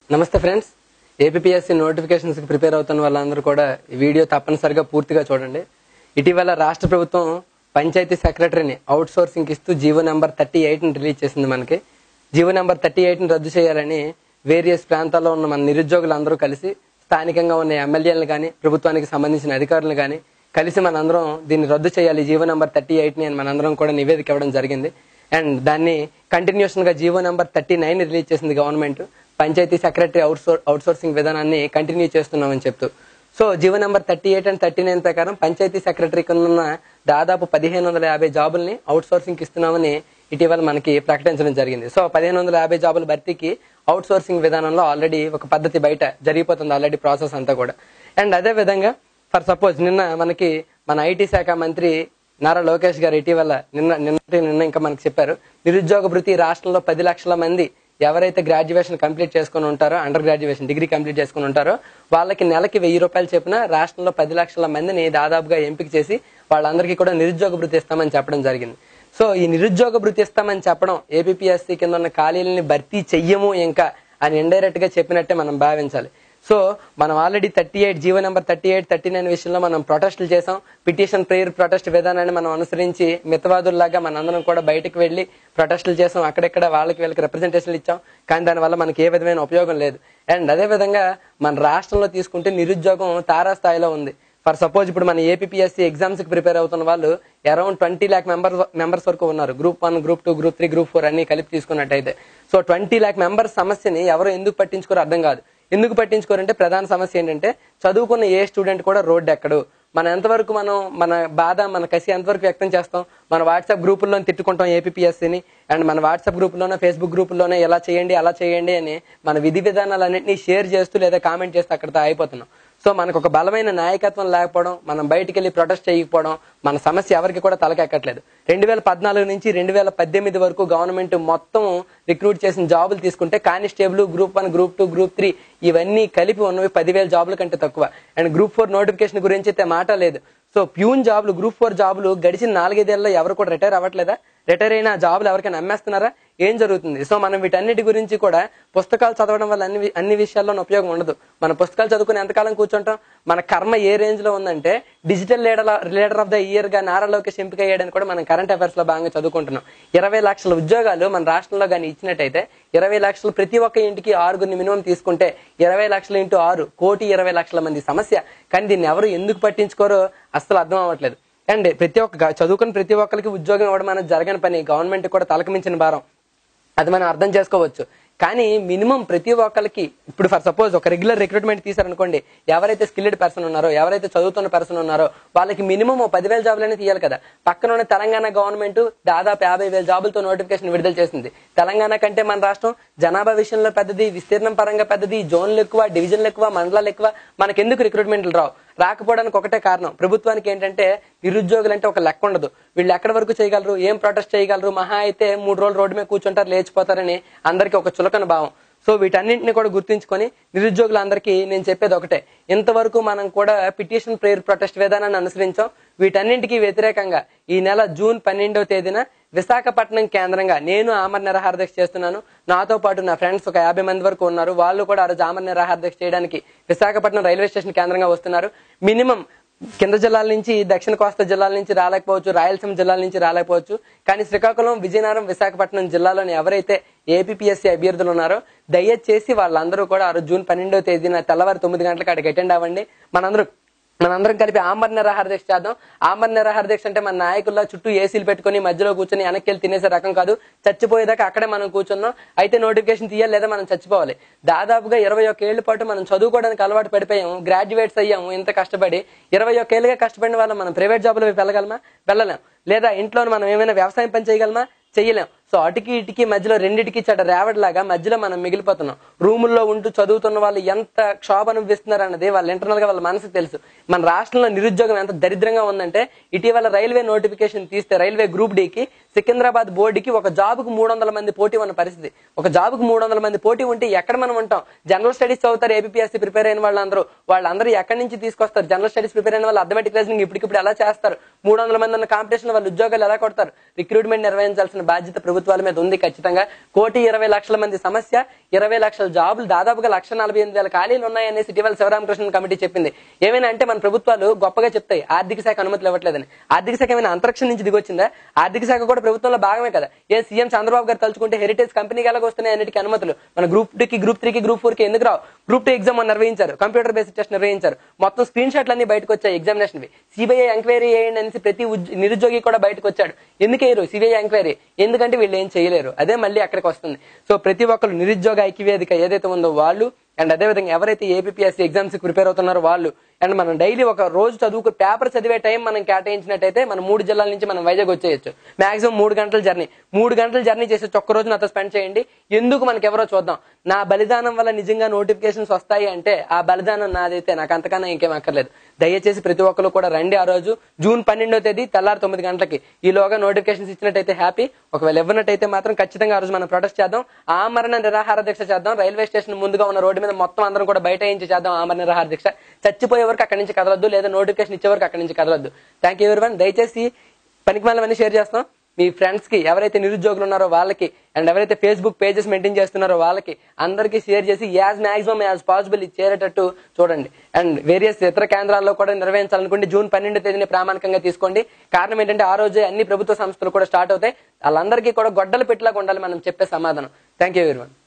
నమస్తే friends APSC notifications కి prepare అవుతున్న వాళ్ళందరూ కూడా ఈ వీడియో తప్పనిసరిగా పూర్తిగా చూడండి ఇటీవల రాష్ట్ర ప్రభుత్వం పంచాయతీ సెక్రటరీని అవుట్ సోర్సింగ్ ఇస్తూ జీవో నెంబర్ థర్టీ ఎయిట్ ని రిలీజ్ చేసింది మనకి జీవో నెంబర్ థర్టీ ఎయిట్ ని రద్దు చేయాలని వేరియస్ ప్రాంతాల్లో ఉన్న మన నిరుద్యోగులందరూ కలిసి స్థానికంగా ఉన్న ఎమ్మెల్యేలను కానీ ప్రభుత్వానికి సంబంధించిన అధికారులు కానీ కలిసి మనందరం దీన్ని రద్దు చేయాలి జీవో నెంబర్ థర్టీ ఎయిట్ ని అని మనందరం కూడా నివేదిక ఇవ్వడం జరిగింది అండ్ దాన్ని కంటిన్యూషన్ గా GO number thirty nine release చేసింది government panchayati secretary outsourcing విధానాన్ని కంటిన్యూ చేస్తున్నామని చెప్తూ so GO number thirty eight and thirty nine ప్రకారం పంచాయతీ సెక్రటరీ కింద ఉన్న దాదాపు పదిహేను వందల యాభై జాబుల్ని అవుట్ సోర్సింగ్ ఇస్తున్నామని ఇటీవల మనకి ప్రకటించడం జరిగింది సో పదిహేను వందల యాభై జాబుల భర్తీకి అవుట్ సోర్సింగ్ విధానంలో ఆల్రెడీ ఒక పద్ధతి బయట జరిగిపోతుంది ఆల్రెడీ ప్రాసెస్ అంతా కూడా అండ్ అదే విధంగా ఫర్ సపోజ్ నిన్న మనకి మన ఐటీ శాఖ మంత్రి నారా లోకేష్ గారు ఇటీవల నిన్న నిన్న నిన్న ఇంకా మనకి చెప్పారు నిరుద్యోగ భృతి రాష్ట్రంలో పది లక్షల మంది ఎవరైతే గ్రాడ్యుయేషన్ కంప్లీట్ చేసుకుని ఉంటారో అండర్ గ్రాడ్యుయేషన్ డిగ్రీ కంప్లీట్ చేసుకుని ఉంటారో వాళ్ళకి నెలకి వెయ్యి రూపాయలు చెప్పిన రాష్ట్రంలో పది లక్షల మందిని దాదాపుగా ఎంపిక చేసి వాళ్ళందరికీ కూడా నిరుద్యోగ భృతి ఇస్తామని చెప్పడం జరిగింది సో ఈ నిరుద్యోగ భృతి ఇస్తామని చెప్పడం ఏపీఎస్సీ కింద ఉన్న ఖాళీలని భర్తీ చెయ్యము ఇంకా అని ఇండైరెక్ట్ గా చెప్పినట్టే మనం భావించాలి సో మనం already thirty eight GO number thirty eight thirty nine విషయంలో మనం ప్రొటెస్టులు చేసాం పిటిషన్ ప్రేయర్ ప్రొటెస్ట్ విధానాన్ని మనం అనుసరించి మితవాదుల్లాగా మనందరం కూడా బయటకు వెళ్లి ప్రొటెస్టులు చేసాం అక్కడెక్కడ వాళ్ళకి వీళ్ళకి రిప్రజెంటేషన్లు ఇచ్చాం కానీ దానివల్ల మనకి ఏ విధమైన ఉపయోగం లేదు అండ్ అదే విధంగా మన రాష్ట్రంలో తీసుకుంటే నిరుద్యోగం తారాస్థాయిలో ఉంది ఫర్ సపోజ్ ఇప్పుడు మన ఏపీఎస్సీ ఎగ్జామ్స్ కి ప్రిపేర్ అవుతున్న వాళ్ళు around twenty lakh members members వరకు ఉన్నారు group one group two group three group four అన్ని కలిపి తీసుకున్నట్టయితే సో ట్వంటీ ల్యాక్ మెంబర్స్ సమస్యని ఎవరు ఎందుకు పట్టించుకోరు అర్థం కాదు ఎందుకు పట్టించుకోరంటే ప్రధాన సమస్య ఏంటంటే చదువుకున్న ఏ స్టూడెంట్ కూడా రోడ్డు ఎక్కడు మనం ఎంతవరకు మనం మన బాధ మన కసి ఎంతవరకు వ్యక్తం చేస్తాం మన వాట్సాప్ గ్రూపుల్లో తిట్టుకుంటాం ఏపీఎస్సీని అండ్ మన వాట్సాప్ గ్రూపుల్లోనే ఫేస్బుక్ గ్రూపుల్లోనే ఎలా చేయండి అలా చేయండి అని మన విధి విధానాలన్నింటినీ షేర్ చేస్తూ లేదా కామెంట్ చేస్తూ అక్కడితో అయిపోతున్నాం సో మనకు ఒక బలమైన నాయకత్వం లేకపోవడం మనం బయటికి వెళ్ళి ప్రొటెస్ట్ చేయకపోవడం మన సమస్య ఎవరికి కూడా తలకెక్కట్లేదు రెండు వేల పద్నాలుగు నుంచి రెండు వేల పద్దెనిమిది వరకు గవర్నమెంట్ మొత్తం రిక్రూట్ చేసిన జాబులు తీసుకుంటే constable group one group two group three ఇవన్నీ కలిపి ఉన్నవి పదివేల జాబుల కంటే తక్కువ అండ్ గ్రూప్ ఫోర్ నోటిఫికేషన్ గురించి అయితే మాట లేదు సో ప్యూన్ జాబులు గ్రూప్ ఫోర్ జాబులు గడిచిన నాలుగైదేళ్లలో ఎవరు కూడా రిటైర్ అవ్వట్లేదా రిటైర్ అయిన జాబులు ఎవరికైనా అమ్మేస్తున్నారా ఏం జరుగుతుంది సో మనం వీటన్నిటి గురించి కూడా పుస్తకాలు చదవడం వల్ల అన్ని అన్ని విషయాల్లో ఉపయోగం ఉండదు మన పుస్తకాలు చదువుకుని ఎంతకాలం కూర్చుంటాం మన కర్మ ఏ రేంజ్ లో ఉందంటే digital leader leader of the year గా నారా లోకేష్ ఎంపిక అయ్యాడని కూడా మనం కరెంట్ అఫైర్స్ లో భాగంగా చదువుకుంటున్నాం ఇరవై లక్షల ఉద్యోగాలు మన రాష్ట్రంలో కానీ ఇచ్చినట్టయితే ఇరవై లక్షలు ప్రతి ఒక్క ఇంటికి ఆరుగురిని మినిమం తీసుకుంటే ఇరవై లక్షల ఇంటూ ఆరు కోటి ఇరవై లక్షల మంది సమస్య కానీ దీన్ని ఎవరు ఎందుకు పట్టించుకోరో అస్సలు అర్థం అవ్వట్లేదు అండ్ ప్రతి ఒక్క చదువుకుని ప్రతి ఒక్కరికి ఉద్యోగం ఇవ్వడం అనేది జరగని పని గవర్నమెంట్ కూడా తలకమించిన భారం అది మనం అర్థం చేసుకోవచ్చు కానీ మినిమం ప్రతి ఒక్కరికి ఇప్పుడు ఫర్ సపోజ్ ఒక రెగ్యులర్ రిక్రూట్మెంట్ తీసారనుకోండి ఎవరైతే స్కిల్డ్ పర్సన్ ఉన్నారో ఎవరైతే చదువుతున్న పర్సన్ ఉన్నారో వాళ్ళకి మినిమం పదివేల జాబులనే తీయాలి కదా పక్కన ఉన్న తెలంగాణ గవర్నమెంట్ దాదాపు యాభై వేల జాబులతో నోటిఫికేషన్ విడుదల చేసింది తెలంగాణ కంటే మన రాష్ట్రం జనాభా విషయంలో పెద్దది విస్తీర్ణం పరంగా పెద్దది జోన్లు ఎక్కువ డివిజన్లు ఎక్కువ మండలాలు ఎక్కువ మనకెందుకు రిక్రూట్మెంట్లు రావు రాకపోవడానికి ఒకటే కారణం ప్రభుత్వానికి ఏంటంటే నిరుద్యోగులు అంటే ఒక లెక్క ఉండదు వీళ్ళు ఎక్కడి వరకు చేయగలరు ఏం ప్రొటెస్ట్ చేయగలరు మహా అయితే మూడు రోజులు రోడ్డు మీద కూర్చుంటారు లేచిపోతారని అందరికీ ఒక చులకన భావం సో వీటన్నింటిని కూడా గుర్తుంచుకొని నిరుద్యోగులందరికీ నేను చెప్పేది ఒకటే ఇంతవరకు మనం కూడా పిటిషన్ ప్రేయర్ ప్రొటెస్ట్ విధానాన్ని అనుసరించాం వీటన్నింటికి వ్యతిరేకంగా ఈ నెల జూన్ పన్నెండవ తేదీన విశాఖపట్నం కేంద్రంగా నేను ఆమర నిరాహార దీక్ష చేస్తున్నాను నాతో పాటు నా ఫ్రెండ్స్ ఒక యాభై మంది వరకు ఉన్నారు వాళ్ళు కూడా ఆ రోజు ఆమర నిరాహార దీక్ష చేయడానికి విశాఖపట్నం రైల్వే స్టేషన్ కేంద్రంగా వస్తున్నారు మినిమం కింద జిల్లాల నుంచి దక్షిణ కోస్తా జిల్లాల నుంచి రాలేకపోవచ్చు రాయలసీమ జిల్లాల నుంచి రాలేకపోవచ్చు కానీ శ్రీకాకుళం విజయనగరం విశాఖపట్నం జిల్లాలోని ఎవరైతే ఏపీఎస్సీ అభ్యర్థులు ఉన్నారో దయచేసి వాళ్ళందరూ కూడా ఆ రోజు జూన్ పన్నెండవ తేదీన తెల్లవారు తొమ్మిది గంటలకు అక్కడికి అటెండ్ అవ్వండి మనందరూ మనందరం కలిపి ఆమర్ నిరాహార దీక్ష చేద్దాం ఆమర్ నిరాహార దీక్ష అంటే మన నాయకుల్లో చుట్టూ ఏసీలు పెట్టుకుని మధ్యలో కూర్చొని వెనక్కి వెళ్ళి తినేసే రకం కాదు చచ్చిపోయేదాకా అక్కడే మనం కూర్చున్నాం అయితే నోటిఫికేషన్ తీయాలి లేదా మనం చచ్చిపోవాలి దాదాపుగా ఇరవై ఒక్క ఏళ్ల పాటు మనం చదువుకోవడానికి అలవాటు పడిపోయాము గ్రాడ్యుయేట్స్ అయ్యాము ఇంత కష్టపడి ఇరవై ఒక్క ఏళ్ళుగా కష్టపడిన వాళ్ళు మనం ప్రైవేట్ జాబులు వెళ్ళగలమా వెళ్ళలేం లేదా ఇంట్లో మనం ఏమైనా వ్యవసాయం పని చేయగలమా చెయ్యలేం సో అటుకి ఇటుకి మధ్యలో రెండిటికి చెడ రేవడిలాగా మధ్యలో మనం మిగిలిపోతున్నాం రూముల్లో ఉంటూ చదువుతున్న వాళ్ళు ఎంత క్షోభ అనుభవిస్తున్నారు అన్నది వాళ్ళ ఇంటర్నల్ గా వాళ్ళ మనసుకు తెలుసు మన రాష్ట్రంలో నిరుద్యోగం ఎంత దరిద్రంగా ఉందంటే ఇటీవల రైల్వే నోటిఫికేషన్ తీస్తే రైల్వే గ్రూప్ డికి సికింద్రాబాద్ బోర్డుకి ఒక జాబుకు మూడు వందల మంది పోటీ ఉన్న పరిస్థితి ఒక జాబుకు మూడు వందల మంది పోటీ ఉంటే ఎక్కడ మనం ఉంటాం జనరల్ స్టడీస్ చదువుతారు ఏపీఎస్సీ ప్రిపేర్ అయిన వాళ్ళందరూ వాళ్ళందరూ ఎక్కడి నుంచి తీసుకొస్తారు జనరల్ స్టడీస్ ప్రిపేర్ అయిన వాళ్ళు అథమెటిక్ రీజనింగ్ ఇప్పటికిప్పుడు ఎలా చేస్తారు మూడు వందల మంది ఉన్న కాంపిటీషన్ వాళ్ళు ఉద్యోగాలు ఎలా కొడతారు రిక్రూట్మెంట్ నిర్వహించాల్సిన బాధ్యత ప్రభుత్వం ప్రభుత్వాల మీద ఉంది ఖచ్చితంగా కోటి ఇరవై లక్షల మంది సమస్య ఇరవై లక్షల జాబులు దాదాపుగా లక్ష నలభై ఎనిమిది వేల ఖాళీలు ఉన్నాయనేసి ఇటీవల శివరామకృష్ణ కమిటీ చెప్పింది ఏమైనా అంటే మన ప్రభుత్వాలు గొప్పగా చెప్తాయి ఆర్థిక శాఖ అనుమతులు ఇవ్వట్లేదని ఆర్థిక శాఖ ఏమైనా అంతరిక్షం నుంచి దిగొచ్చిందా ఆర్థిక శాఖ కూడా ప్రభుత్వంలో భాగమే కదా ఏ సీఎం చంద్రబాబు గారు తలుచుకుంటే హెరిటేజ్ కంపెనీకి ఎలాగ వస్తున్నాయి అన్నిటికీ అనుమతులు మన గ్రూప్ టూ కి గ్రూప్ త్రీ కి గ్రూప్ ఫోర్ కి ఎందుకు రావు గ్రూప్ టూ ఎగ్జామ్ నిర్వహించారు కంప్యూటర్ బేస్డ్ టెస్ట్ నిర్వహించారు మొత్తం స్క్రీన్ షాట్లు అన్ని బయటకు వచ్చాయి ఎగ్జామినేషన్ సిబిఐ ఎంక్వైరీ చేయండి అనేసి ప్రతి ఉద్య- నిరుద్యోగి కూడా బయటకు వచ్చాడు ఎందుకు వేయరు సిబిఐ ఎంక్వైరీ ఎందుకంటే వీళ్ళు ఏం చేయలేరు అదే మళ్ళీ అక్కడికి వస్తుంది సో ప్రతి ఒక్కరు నిరుద్యోగ ఐక్యవేదిక ఏదైతే ఉందో వాళ్ళు అండ్ అదేవిధంగా ఎవరైతే ఏపీఎస్సీ ఎగ్జామ్స్ కి ప్రిపేర్ అవుతున్నారో వాళ్ళు అండ్ మనం డైలీ ఒక రోజు చదువుకు పేపర్ చదివే టైం మనం కేటాయించినట్టయితే మనం మూడు జిల్లాల నుంచి మనం వైజాగ్ వచ్చేయచ్చు మాక్సిమం మూడు గంటల జర్నీ మూడు గంటల జర్నీ చేసి ఒక్క రోజు నాతో స్పెండ్ చేయండి ఎందుకు మనకి ఎవరో చూద్దాం నా బలిదానం వల్ల నిజంగా నోటిఫికేషన్స్ వస్తాయి అంటే ఆ బలిదానం నాదైతే నాకు అంతకన్నా ఇంకేం అక్కర్లేదు దయచేసి ప్రతి ఒక్కరు కూడా రండి ఆ రోజు జూన్ పన్నెండో తేదీ తెల్లారి తొమ్మిది గంటలకి ఈలోగా నోటిఫికేషన్స్ ఇచ్చినట్టయితే హ్యాపీ ఒకవేళ ఇవ్వనట్టయితే మాత్రం ఖచ్చితంగా ఆ రోజు మనం ప్రొటెస్ట్ చేద్దాం ఆమరణ నిరాహార దీక్ష చేద్దాం రైల్వే స్టేషన్ ముందుగా ఉన్న రోడ్డు మీద మొత్తం అందరం కూడా బయట ఏంచి చేద్దాం ఆమరణ నిరాహార దీక్ష చచ్చిపోయే వరకు అక్కడి నుంచి కదలొద్దు లేదా నోటిఫికేషన్ ఇచ్చే వరకు అక్కడి నుంచి కదలొద్దు థ్యాంక్ యూ ఎవరివన్ దయచేసి పనికి మళ్ళీ షేర్ చేస్తాం మీ ఫ్రెండ్స్ కి ఎవరైతే నిరుద్యోగులు ఉన్నారో వాళ్ళకి అండ్ ఎవరైతే ఫేస్బుక్ పేజెస్ మెయింటైన్ చేస్తున్నారో వాళ్ళకి అందరికీ షేర్ చేసి యాజ్ మాక్సిమం యాజ్ పాసిబుల్ ఇది చేరేటట్టు చూడండి అండ్ వేరియస్ ఇతర కేంద్రాల్లో కూడా నిర్వహించాలనుకుంటే జూన్ పన్నెండు తేదీని ప్రామాణికంగా తీసుకోండి కారణం ఏంటంటే ఆ రోజే అన్ని ప్రభుత్వ సంస్థలు కూడా స్టార్ట్ అవుతాయి వాళ్ళందరికీ కూడా గొడ్డలు పెట్టిలాగా ఉండాలి మనం చెప్పే సమాధానం థ్యాంక్ యూ ఎవరివన్